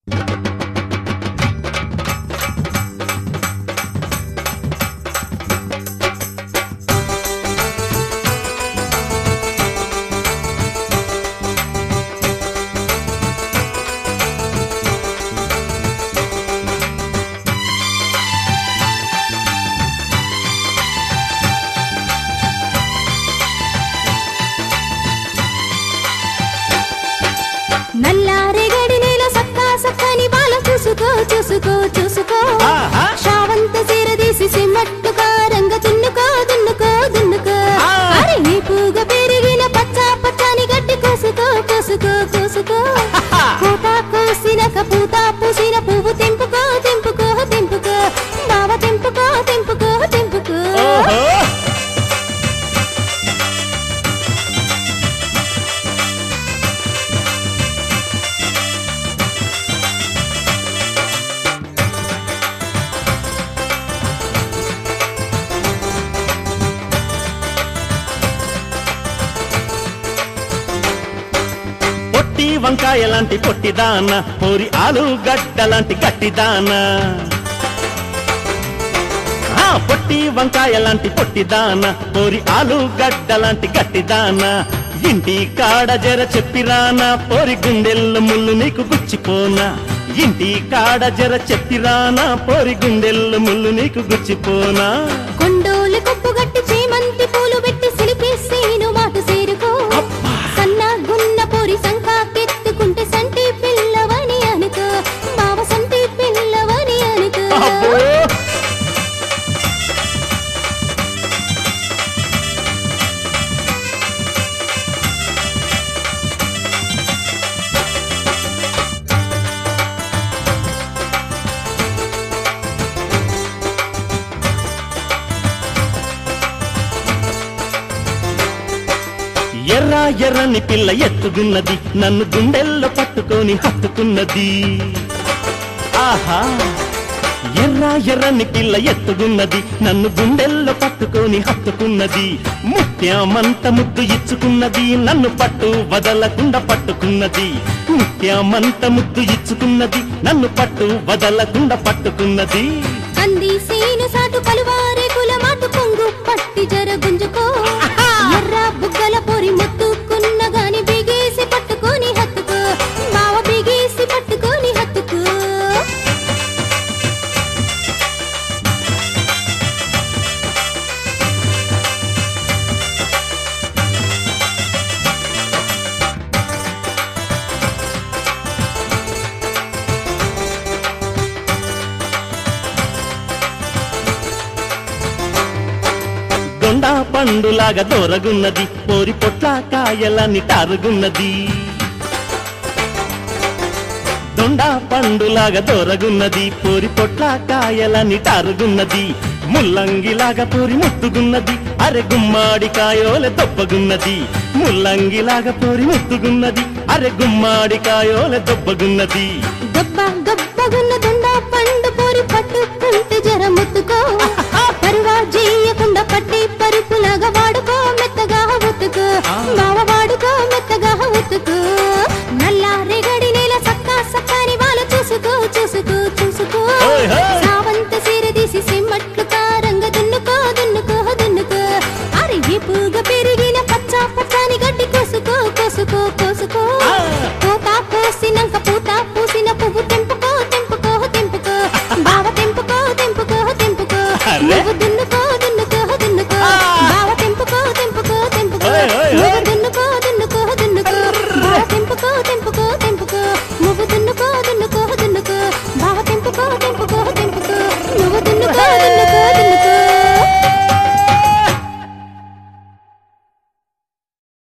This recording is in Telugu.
నల్లారెగడి నేల సక్కా సక్కని బాల చూసుకో చూసుకో చూసుకో ఆహా. షావంత సిరదీసి సిమ్మట్టుగా రంగ దున్నుకో దున్నుకో దున్నుకో ఆ. అరే నీ పూగ పెరిగిన పచ్చ పచ్చని గడ్డి కోసుకో కోసుకో కోసుకో పూత కోసినక పూత పూసిన పువ్వు తెంపుకో తెంపుకో తెంపుకో బావ తెంపుకో తెంపుకో తెంపుకో ఓహో పొట్టి వంకాయ లాంటి పొట్టిదాన పోరి ఆలుగడ్డ లాంటి గట్టిదాన ఆ పొట్టి వంకాయ లాంటి పొట్టిదాన పోరి ఆలుగడ్డ లాంటి గట్టిదాన ఇంటి కాడ జర చెప్పిరానా పోరి గుండెల్లో ముళ్ళు నీకు గుచ్చిపోనా ఇంటి కాడ జర చెప్పిరానా పోరి గుండెల్లో ముళ్ళు నీకు గుచ్చిపోనా కొండోలు కొప్పు గట్టి చేమంతి పూలు పెట్టి సిలికేసేను మాట సేరుకో సన్న గున్న పొరి సంకాకెత్తుకుంటే సంటి పిల్లవని అనుకో బావ సంటి పిల్లవని అనుకో అబ్బో ఎర్ర ఎర్రని పిల్ల ఎత్తుకున్నది నన్ను గుండెల్లో పట్టుకొని హత్తుకున్నది ఆహా ఎర్ర ఎర్రని పిల్ల ఎత్తుకున్నది నన్ను గుండెల్లో పట్టుకొని హత్తుకున్నది ముత్యమంత ముద్దు ఇచ్చుకున్నది నన్ను పట్టు వదలకుండా పట్టుకున్నది ముత్యమంత ముద్దు ఇచ్చుకున్నది నన్ను పట్టు వదలకుండా పట్టుకున్నది అంది సీను సాటు కలువారే కుల మాటు పొంగు పట్టి జర గుంజుకో ఎర్ర బుగ్గల పొరి మొత్తుకున్న గాని బిగేసి పట్టుకొని హత్తుకో బావ బిగేసి పట్టుకొని హత్తుకో దొండ పండులాగా దొరగున్నది పోరి పొట్ల కాయలని టారుగున్నది దొండ పండులాగా దొరగున్నది పోరి పొట్ల కాయలని టారుగున్నది ముల్లంగిలాగా పోరి ముత్తుగున్నది అరె గుమ్మాడి కాయోల దొబ్బగున్నది ముల్లంగిలాగా పోరి ముత్తుగున్నది అరె గుమ్మాడి కాయోల దొబ్బగున్నది గబ్బ గబ్బగున్న దొండ పండు పోరి పట్టుకుంటే జర ముత్తుకో పరువా చేయకుండా పట్టి పరుపులాగా వాడుకో మెత్తగా ఉతుకో బావ వాడుకో మెత్తగా ఉతుకో నల్ల రేగడి నేల సక్కా సక్కాని వాళ్ళ చూసుకో చూసుకో